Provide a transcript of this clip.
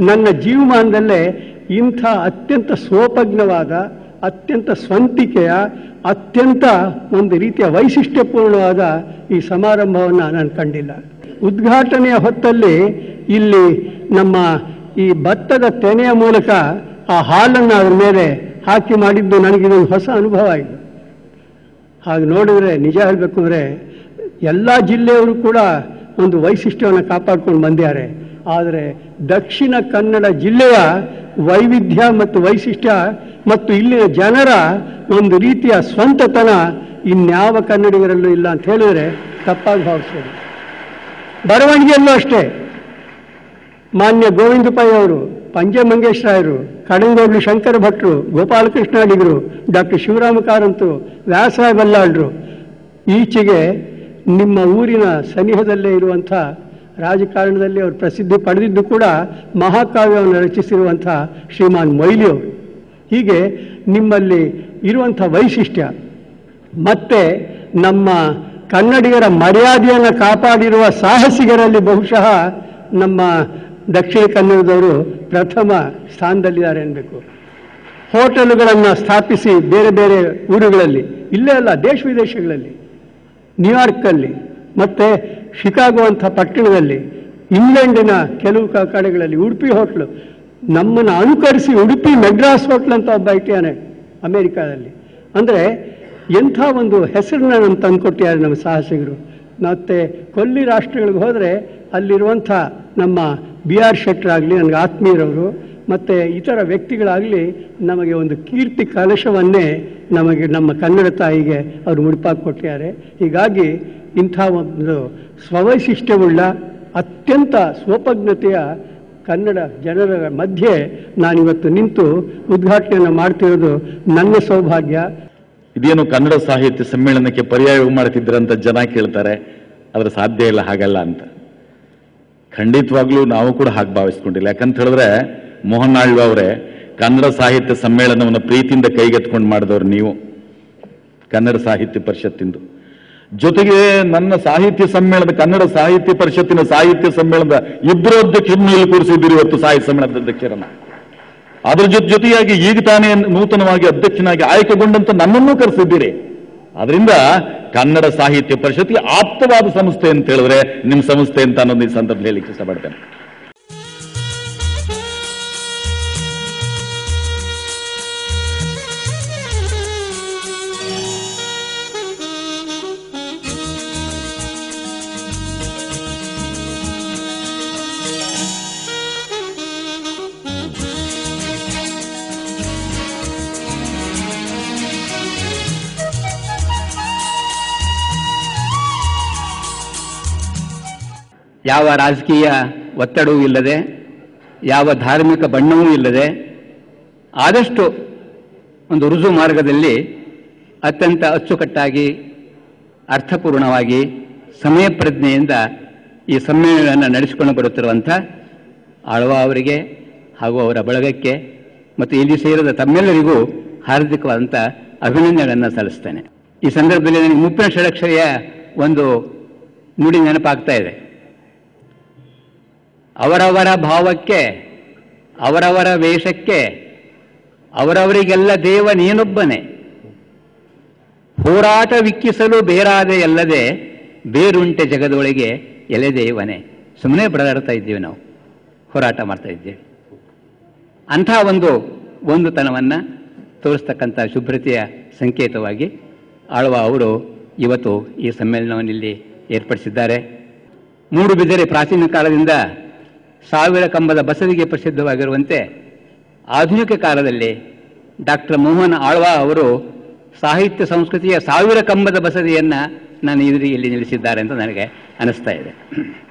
ನನ್ನ ಜೀವಮಾನದಲ್ಲೇ ಇಂಥ ಅತ್ಯಂತ ಸ್ವೋಪಜ್ಞವಾದ ಅತ್ಯಂತ ಸ್ವಂತಿಕೆಯ ಅತ್ಯಂತ ಒಂದು ರೀತಿಯ ವೈಶಿಷ್ಟ್ಯಪೂರ್ಣವಾದ ಈ ಸಮಾರಂಭವನ್ನು ನಾನು ಕಂಡಿಲ್ಲ ಉದ್ಘಾಟನೆಯ ಹೊತ್ತಲ್ಲಿ ಇಲ್ಲಿ ನಮ್ಮ ಈ ಭತ್ತದ ತೆನೆಯ ಮೂಲಕ ಆ ಹಾಲನ್ನು ಅದ್ರ ಮೇಲೆ ಹಾಕಿ ಮಾಡಿದ್ದು ನನಗಿದೊಂದು ಹೊಸ ಅನುಭವ ಆಯಿತು ಹಾಗೆ ನೋಡಿದ್ರೆ ನಿಜ ಹೇಳಬೇಕು ಅಂದರೆ ಎಲ್ಲ ಜಿಲ್ಲೆಯವರು ಕೂಡ ಒಂದು ವೈಶಿಷ್ಟ್ಯವನ್ನು ಕಾಪಾಡ್ಕೊಂಡು ಬಂದಿದ್ದಾರೆ ಆದರೆ ದಕ್ಷಿಣ ಕನ್ನಡ ಜಿಲ್ಲೆಯ ವೈವಿಧ್ಯ ಮತ್ತು ವೈಶಿಷ್ಟ್ಯ ಮತ್ತು ಇಲ್ಲಿನ ಜನರ ಒಂದು ರೀತಿಯ ಸ್ವಂತತನ ಇನ್ಯಾವ ಕನ್ನಡಿಗರಲ್ಲೂ ಇಲ್ಲ ಅಂತ ಹೇಳಿದರೆ ತಪ್ಪಾಗಿ ಭಾವಿಸ್ಬೋದು ಬರವಣಿಗೆಯಲ್ಲೂ ಅಷ್ಟೇ ಮಾನ್ಯ ಗೋವಿಂದ ಪೈ ಅವರು ಪಂಜೆ ಮಂಗೇಶ್ ರಾಯರು ಕಡಂಗೋಡ್ಲು ಶಂಕರ ಭಟ್ರು ಗೋಪಾಲಕೃಷ್ಣ ಅಡಿಗರು ಡಾಕ್ಟರ್ ಶಿವರಾಮ ಕಾರಂತರು ವ್ಯಾಸರಾಯ ಬಲ್ಲಾಳ್ರು ಈಚೆಗೆ ನಿಮ್ಮ ಊರಿನ ಸನಿಹದಲ್ಲೇ ಇರುವಂಥ ರಾಜಕಾರಣದಲ್ಲಿ ಅವರು ಪ್ರಸಿದ್ಧಿ ಪಡೆದಿದ್ದು ಕೂಡ ಮಹಾಕಾವ್ಯವನ್ನು ರಚಿಸಿರುವಂಥ ಶ್ರೀಮಾನ್ ಮೊಯ್ಲಿಯವರು ಹೀಗೆ ನಿಮ್ಮಲ್ಲಿ ಇರುವಂಥ ವೈಶಿಷ್ಟ್ಯ ಮತ್ತೆ ನಮ್ಮ ಕನ್ನಡಿಗರ ಮರ್ಯಾದೆಯನ್ನು ಕಾಪಾಡಿರುವ ಸಾಹಸಿಗರಲ್ಲಿ ಬಹುಶಃ ನಮ್ಮ ದಕ್ಷಿಣ ಕನ್ನಡದವರು ಪ್ರಥಮ ಸ್ಥಾನದಲ್ಲಿದ್ದಾರೆ ಅನ್ಬೇಕು ಹೋಟೆಲುಗಳನ್ನು ಸ್ಥಾಪಿಸಿ ಬೇರೆ ಬೇರೆ ಊರುಗಳಲ್ಲಿ ಇಲ್ಲೇ ಅಲ್ಲ ದೇಶ ವಿದೇಶಗಳಲ್ಲಿ ನ್ಯೂಯಾರ್ಕಲ್ಲಿ ಮತ್ತು ಶಿಕಾಗೋ ಅಂಥ ಪಟ್ಟಣದಲ್ಲಿ ಇಂಗ್ಲೆಂಡಿನ ಕೆಲವು ಕ- ಕಡೆಗಳಲ್ಲಿ ಉಡುಪಿ ಹೋಟ್ಲು ನಮ್ಮನ್ನು ಅನುಕರಿಸಿ ಉಡುಪಿ ಮೆಡ್ರಾಸ್ ಹೋಟ್ಲ್ ಅಂತ ಒಬ್ಬ ಇಟ್ಟಿಯಾನೆ ಅಮೇರಿಕಾದಲ್ಲಿ ಅಂದರೆ ಎಂಥ ಒಂದು ಹೆಸರನ್ನ ನಮ್ಮ ತಂದುಕೊಟ್ಟಿದ್ದಾರೆ ನಮ್ಮ ಸಾಹಸಿಗರು ಮತ್ತು ಕೊಲ್ಲಿ ರಾಷ್ಟ್ರಗಳಿಗೆ ಹೋದರೆ ಅಲ್ಲಿರುವಂಥ ನಮ್ಮ ಬಿ ಆರ್ ಶೆಟ್ಟರಾಗಲಿ ನನಗೆ ಆತ್ಮೀಯರವರು ಮತ್ತು ಇತರ ವ್ಯಕ್ತಿಗಳಾಗಲಿ ನಮಗೆ ಒಂದು ಕೀರ್ತಿ ಕಲಶವನ್ನೇ ನಮಗೆ ನಮ್ಮ ಕನ್ನಡ ತಾಯಿಗೆ ಅವರು ಮುಡಿಪಾಗಿ ಕೊಟ್ಟಿದ್ದಾರೆ ಹೀಗಾಗಿ ಇಂಥ ಒಂದು ಸ್ವವೈಶಿಷ್ಟ್ಯವುಳ್ಳ ಅತ್ಯಂತ ಸ್ವೋಪಜ್ಞತೆಯ ಕನ್ನಡ ಜನರ ಮಧ್ಯೆ ನಾನಿವತ್ತು ನಿಂತು ಉದ್ಘಾಟನೆಯನ್ನು ಮಾಡ್ತಿರೋದು ನನ್ನ ಸೌಭಾಗ್ಯ ಇದೇನು ಕನ್ನಡ ಸಾಹಿತ್ಯ ಸಮ್ಮೇಳನಕ್ಕೆ ಪರ್ಯಾಯ ಮಾಡ್ತಿದ್ರಂತ ಜನ ಕೇಳ್ತಾರೆ ಆದ್ರೆ ಸಾಧ್ಯ ಇಲ್ಲ ಹಾಗಲ್ಲ ಅಂತ ಖಂಡಿತವಾಗ್ಲೂ ನಾವು ಕೂಡ ಹಾಗೆ ಭಾವಿಸ್ಕೊಂಡಿಲ್ಲ ಯಾಕಂತ ಹೇಳಿದ್ರೆ ಮೋಹನ್ ಆಳ್ವ ಅವರೇ ಕನ್ನಡ ಸಾಹಿತ್ಯ ಸಮ್ಮೇಳನವನ್ನು ಪ್ರೀತಿಯಿಂದ ಕೈಗೆತ್ಕೊಂಡು ಮಾಡಿದವರು ನೀವು ಕನ್ನಡ ಸಾಹಿತ್ಯ ಪರಿಷತ್ತಿಂದು ಜೊತೆಗೆ ನನ್ನ ಸಾಹಿತ್ಯ ಸಮ್ಮೇಳನ ಕನ್ನಡ ಸಾಹಿತ್ಯ ಪರಿಷತ್ತಿನ ಸಾಹಿತ್ಯ ಸಮ್ಮೇಳನದ ಇಬ್ಬರು ಅಧ್ಯಕ್ಷರನ್ನು ಇಲ್ಲಿ ಕೂರಿಸಿದ್ದೀರಿ ಇವತ್ತು ಸಾಹಿತ್ಯ ಸಮ್ಮೇಳನದ ಅಧ್ಯಕ್ಷರನ್ನ ಅದ್ರ ಜೊತೆ ಜೊತೆಯಾಗಿ ಈಗ ತಾನೇ ನೂತನವಾಗಿ ಅಧ್ಯಕ್ಷನಾಗಿ ಆಯ್ಕೆಗೊಂಡಂತ ನನ್ನನ್ನೂ ಕರೆಸಿದ್ದೀರಿ ಅದರಿಂದ ಕನ್ನಡ ಸಾಹಿತ್ಯ ಪರಿಷತ್ಗೆ ಆಪ್ತವಾದ ಸಂಸ್ಥೆ ಅಂತ ಹೇಳಿದ್ರೆ ನಿಮ್ಮ ಸಂಸ್ಥೆ ಅಂತ ಅನ್ನೋದು ಈ ಸಂದರ್ಭದಲ್ಲಿ ಹೇಳಿಕ್ಕೆ ಇಷ್ಟಪಡ್ತೇನೆ ಯಾವ ರಾಜಕೀಯ ಒತ್ತಡವೂ ಇಲ್ಲದೆ ಯಾವ ಧಾರ್ಮಿಕ ಬಣ್ಣವೂ ಇಲ್ಲದೆ ಆದಷ್ಟು ಒಂದು ರುಜು ಮಾರ್ಗದಲ್ಲಿ ಅತ್ಯಂತ ಅಚ್ಚುಕಟ್ಟಾಗಿ ಅರ್ಥಪೂರ್ಣವಾಗಿ ಸಮಯ ಪ್ರಜ್ಞೆಯಿಂದ ಈ ಸಮ್ಮೇಳನ ನಡೆಸಿಕೊಂಡು ಬರುತ್ತಿರುವಂಥ ಆಳ್ವ ಅವರಿಗೆ ಹಾಗೂ ಅವರ ಬಳಗಕ್ಕೆ ಮತ್ತು ಇಲ್ಲಿ ಸೇರಿದ ತಮ್ಮೆಲ್ಲರಿಗೂ ಹಾರ್ದಿಕವಾದಂಥ ಅಭಿನಂದನೆಗಳನ್ನು ಸಲ್ಲಿಸ್ತೇನೆ ಈ ಸಂದರ್ಭದಲ್ಲಿ ನನಗೆ ಮುಪ್ಪಿನ ಷಡಕ್ಷರಿಯ ಒಂದು ನುಡಿ ನೆನಪಾಗ್ತಾ ಇದೆ ಅವರವರ ಭಾವಕ್ಕೆ ಅವರವರ ವೇಷಕ್ಕೆ ಅವರವರಿಗೆಲ್ಲ ದೇವ ನೀನೊಬ್ಬನೇ ಹೋರಾಟ ವಿಕ್ಕಿಸಲು ಬೇರಾದೆ ಅಲ್ಲದೆ ಬೇರುಂಟೆ ಜಗದೊಳಗೆ ಎಲೆದೇವನೇ ಸುಮ್ಮನೆ ಬಡದಾಡ್ತಾ ಇದ್ದೀವಿ ನಾವು ಹೋರಾಟ ಮಾಡ್ತಾ ಇದ್ದೀವಿ ಅಂಥ ಒಂದು ಒಂದು ತನವನ್ನು ತೋರಿಸ್ತಕ್ಕಂಥ ಶುಭ್ರತೆಯ ಸಂಕೇತವಾಗಿ ಆಳ್ವ ಅವರು ಇವತ್ತು ಈ ಸಮ್ಮೇಳನವನ್ನು ಇಲ್ಲಿ ಏರ್ಪಡಿಸಿದ್ದಾರೆ ಮೂಡುಬಿದಿರೆ ಪ್ರಾಚೀನ ಕಾಲದಿಂದ ಸಾವಿರ ಕಂಬದ ಬಸದಿಗೆ ಪ್ರಸಿದ್ಧವಾಗಿರುವಂತೆ ಆಧುನಿಕ ಕಾಲದಲ್ಲಿ ಡಾಕ್ಟರ್ ಮೋಹನ್ ಆಳ್ವ ಅವರು ಸಾಹಿತ್ಯ ಸಂಸ್ಕೃತಿಯ ಸಾವಿರ ಕಂಬದ ಬಸದಿಯನ್ನು ನಾನು ಇಲ್ಲಿ ನಿಲ್ಲಿಸಿದ್ದಾರೆ ಅಂತ ನನಗೆ ಅನಿಸ್ತಾ ಇದೆ